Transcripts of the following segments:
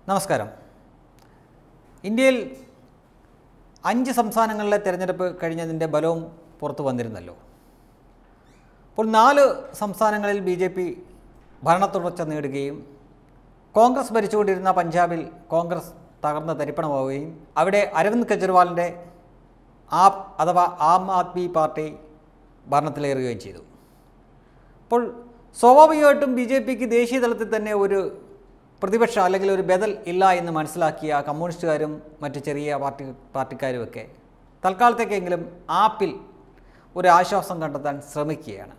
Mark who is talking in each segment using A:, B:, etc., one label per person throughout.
A: നമസ്കാരം ഇന്ത്യയിൽ അഞ്ച് സംസ്ഥാനങ്ങളിലെ തിരഞ്ഞെടുപ്പ് കഴിഞ്ഞതിൻ്റെ ബലവും പുറത്തു വന്നിരുന്നല്ലോ അപ്പോൾ നാല് സംസ്ഥാനങ്ങളിൽ ബി ജെ പി ഭരണത്തുടർച്ച നേടുകയും കോൺഗ്രസ് ഭരിച്ചുകൊണ്ടിരുന്ന പഞ്ചാബിൽ കോൺഗ്രസ് തകർന്ന് തരിപ്പണമാവുകയും അവിടെ അരവിന്ദ് കെജ്രിവാളിൻ്റെ ആപ് അഥവാ ആം ആദ്മി പാർട്ടി ഭരണത്തിലേറുകയും ചെയ്തു അപ്പോൾ സ്വാഭാവികമായിട്ടും ബി ജെ പിക്ക് ദേശീയ തലത്തിൽ തന്നെ ഒരു പ്രതിപക്ഷ അല്ലെങ്കിൽ ഒരു ബദൽ ഇല്ല എന്ന് മനസ്സിലാക്കിയ കമ്മ്യൂണിസ്റ്റുകാരും മറ്റ് ചെറിയ പാർട്ടി പാർട്ടിക്കാരുമൊക്കെ തൽക്കാലത്തേക്കെങ്കിലും ആപ്പിൽ ഒരു ആശ്വാസം കണ്ടെത്താൻ ശ്രമിക്കുകയാണ്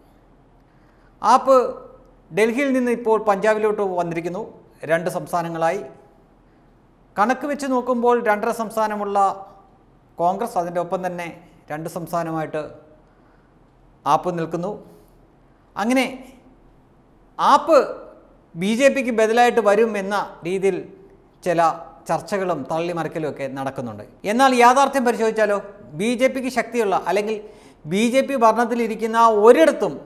A: ആപ്പ് ഡൽഹിയിൽ നിന്ന് ഇപ്പോൾ പഞ്ചാബിലോട്ട് വന്നിരിക്കുന്നു രണ്ട് സംസ്ഥാനങ്ങളായി കണക്ക് വെച്ച് നോക്കുമ്പോൾ രണ്ടര സംസ്ഥാനമുള്ള കോൺഗ്രസ് അതിൻ്റെ ഒപ്പം തന്നെ രണ്ട് സംസ്ഥാനമായിട്ട് ആപ്പ് നിൽക്കുന്നു അങ്ങനെ ആപ്പ് ബി ജെ പിക്ക് ബദലായിട്ട് വരും എന്ന രീതിയിൽ ചില ചർച്ചകളും തള്ളിമറിക്കലും ഒക്കെ നടക്കുന്നുണ്ട് എന്നാൽ യാഥാർത്ഥ്യം പരിശോധിച്ചാലോ ബി ജെ പിക്ക് ശക്തിയുള്ള അല്ലെങ്കിൽ ബി ജെ പി ഭരണത്തിലിരിക്കുന്ന ഒരിടത്തും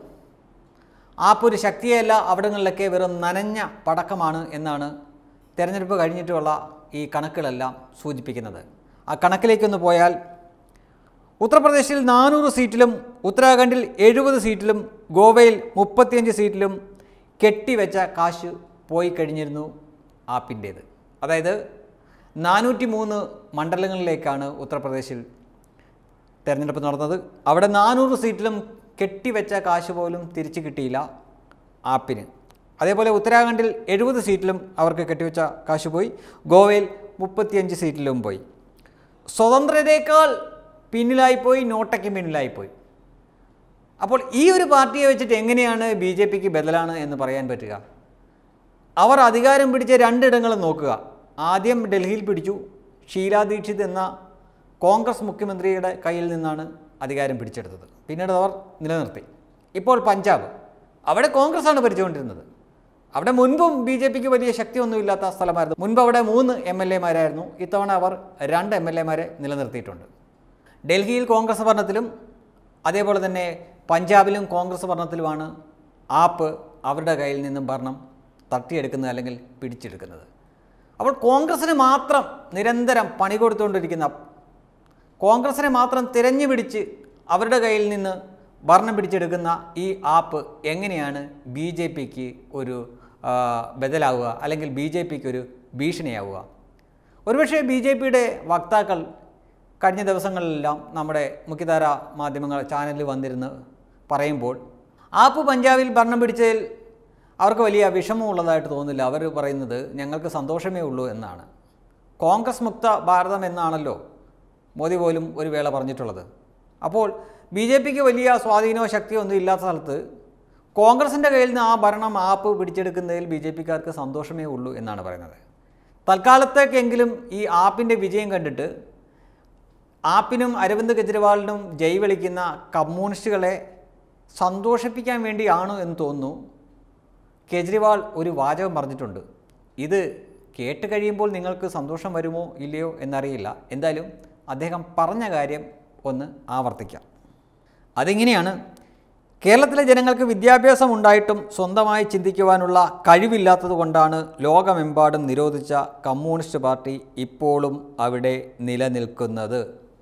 A: ആപ്പ് ഒരു ശക്തിയല്ല അവിടങ്ങളിലൊക്കെ വെറും നനഞ്ഞ പടക്കമാണ് എന്നാണ് തിരഞ്ഞെടുപ്പ് കഴിഞ്ഞിട്ടുള്ള ഈ കണക്കുകളെല്ലാം സൂചിപ്പിക്കുന്നത് ആ കണക്കിലേക്കൊന്ന് പോയാൽ ഉത്തർപ്രദേശിൽ നാനൂറ് സീറ്റിലും ഉത്തരാഖണ്ഡിൽ എഴുപത് സീറ്റിലും ഗോവയിൽ മുപ്പത്തിയഞ്ച് സീറ്റിലും കെട്ടിവെച്ച കാശ് പോയി കഴിഞ്ഞിരുന്നു ആപ്പിൻ്റേത് അതായത് നാനൂറ്റി മൂന്ന് മണ്ഡലങ്ങളിലേക്കാണ് ഉത്തർപ്രദേശിൽ തെരഞ്ഞെടുപ്പ് നടന്നത് അവിടെ നാനൂറ് സീറ്റിലും കെട്ടിവെച്ച കാശ് പോലും തിരിച്ചു കിട്ടിയില്ല ആപ്പിന് അതേപോലെ ഉത്തരാഖണ്ഡിൽ എഴുപത് സീറ്റിലും അവർക്ക് കെട്ടിവെച്ച കാശ് പോയി ഗോവയിൽ മുപ്പത്തിയഞ്ച് സീറ്റിലും പോയി സ്വതന്ത്രരേക്കാൾ പിന്നിലായിപ്പോയി നോട്ടയ്ക്ക് പിന്നിലായിപ്പോയി അപ്പോൾ ഈ ഒരു പാർട്ടിയെ വെച്ചിട്ട് എങ്ങനെയാണ് ബി ജെ പിക്ക് ബദലാണ് എന്ന് പറയാൻ പറ്റുക അവർ അധികാരം പിടിച്ച രണ്ടിടങ്ങളും നോക്കുക ആദ്യം ഡൽഹിയിൽ പിടിച്ചു ഷീലാ ദീക്ഷിത് എന്ന കോൺഗ്രസ് മുഖ്യമന്ത്രിയുടെ കയ്യിൽ നിന്നാണ് അധികാരം പിടിച്ചെടുത്തത് പിന്നീട് അവർ നിലനിർത്തി ഇപ്പോൾ പഞ്ചാബ് അവിടെ കോൺഗ്രസ് ആണ് ഭരിച്ചുകൊണ്ടിരുന്നത് അവിടെ മുൻപും ബി ജെ പിക്ക് വലിയ ശക്തിയൊന്നുമില്ലാത്ത സ്ഥലമായിരുന്നു മുൻപ് അവിടെ മൂന്ന് എം എൽ എമാരായിരുന്നു ഇത്തവണ അവർ രണ്ട് എം എൽ എമാരെ നിലനിർത്തിയിട്ടുണ്ട് ഡൽഹിയിൽ കോൺഗ്രസ് ഭരണത്തിലും അതേപോലെ തന്നെ പഞ്ചാബിലും കോൺഗ്രസ് ഭരണത്തിലുമാണ് ആപ്പ് അവരുടെ കയ്യിൽ നിന്നും ഭരണം തട്ടിയെടുക്കുന്നത് അല്ലെങ്കിൽ പിടിച്ചെടുക്കുന്നത് അപ്പോൾ കോൺഗ്രസ്സിന് മാത്രം നിരന്തരം പണി കൊടുത്തുകൊണ്ടിരിക്കുന്ന കോൺഗ്രസിനെ മാത്രം തിരഞ്ഞു പിടിച്ച് അവരുടെ കയ്യിൽ നിന്ന് ഭരണം പിടിച്ചെടുക്കുന്ന ഈ ആപ്പ് എങ്ങനെയാണ് ബി ജെ പിക്ക് ഒരു ആ, ബദലാവുക അല്ലെങ്കിൽ ബി ജെ പിക്ക് ഒരു ഭീഷണിയാവുക ഒരുപക്ഷെ ബി ജെ പിയുടെ വക്താക്കൾ കഴിഞ്ഞ ദിവസങ്ങളിലെല്ലാം നമ്മുടെ മുഖ്യധാര മാധ്യമങ്ങൾ ചാനലിൽ വന്നിരുന്ന് പറയുമ്പോൾ ആപ്പ് പഞ്ചാബിൽ ഭരണം പിടിച്ചതിൽ അവർക്ക് വലിയ വിഷമമുള്ളതായിട്ട് തോന്നുന്നില്ല അവർ പറയുന്നത് ഞങ്ങൾക്ക് സന്തോഷമേ ഉള്ളൂ എന്നാണ് കോൺഗ്രസ് മുക്ത ഭാരതം എന്നാണല്ലോ മോദി പോലും ഒരു വേള പറഞ്ഞിട്ടുള്ളത് അപ്പോൾ ബി ജെ പിക്ക് വലിയ സ്വാധീനമോ ശക്തിയോ ഒന്നും ഇല്ലാത്ത സ്ഥലത്ത് കോൺഗ്രസിൻ്റെ കയ്യിൽ നിന്ന് ആ ഭരണം ആപ്പ് പിടിച്ചെടുക്കുന്നതിൽ ബി ജെ പിക്കാർക്ക് സന്തോഷമേ ഉള്ളൂ എന്നാണ് പറയുന്നത് തൽക്കാലത്തേക്കെങ്കിലും ഈ ആപ്പിൻ്റെ വിജയം കണ്ടിട്ട് ആപ്പിനും അരവിന്ദ് കെജ്രിവാളിനും ജയ് വിളിക്കുന്ന കമ്മ്യൂണിസ്റ്റുകളെ സന്തോഷിപ്പിക്കാൻ വേണ്ടിയാണോ എന്ന് തോന്നുന്നു കെജ്രിവാൾ ഒരു വാചകം പറഞ്ഞിട്ടുണ്ട് ഇത് കേട്ട് കഴിയുമ്പോൾ നിങ്ങൾക്ക് സന്തോഷം വരുമോ ഇല്ലയോ എന്നറിയില്ല എന്തായാലും അദ്ദേഹം പറഞ്ഞ കാര്യം ഒന്ന് ആവർത്തിക്കാം അതിങ്ങനെയാണ് കേരളത്തിലെ ജനങ്ങൾക്ക് വിദ്യാഭ്യാസം ഉണ്ടായിട്ടും സ്വന്തമായി ചിന്തിക്കുവാനുള്ള കഴിവില്ലാത്തത് കൊണ്ടാണ് ലോകമെമ്പാടും നിരോധിച്ച കമ്മ്യൂണിസ്റ്റ് പാർട്ടി ഇപ്പോഴും അവിടെ നിലനിൽക്കുന്നത്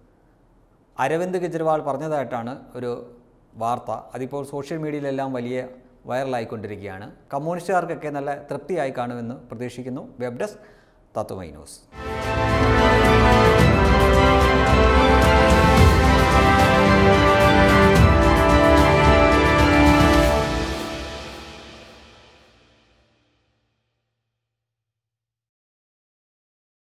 A: അരവിന്ദ് കെജ്രിവാൾ പറഞ്ഞതായിട്ടാണ് ഒരു വാർത്ത അതിപ്പോൾ സോഷ്യൽ മീഡിയയിലെല്ലാം വലിയ വൈറലായിക്കൊണ്ടിരിക്കുകയാണ് കമ്മ്യൂണിസ്റ്റുകാർക്കൊക്കെ നല്ല തൃപ്തിയായി കാണുമെന്ന് പ്രതീക്ഷിക്കുന്നു വെബ് ഡെസ്ക് തത്വമൈ ന്യൂസ്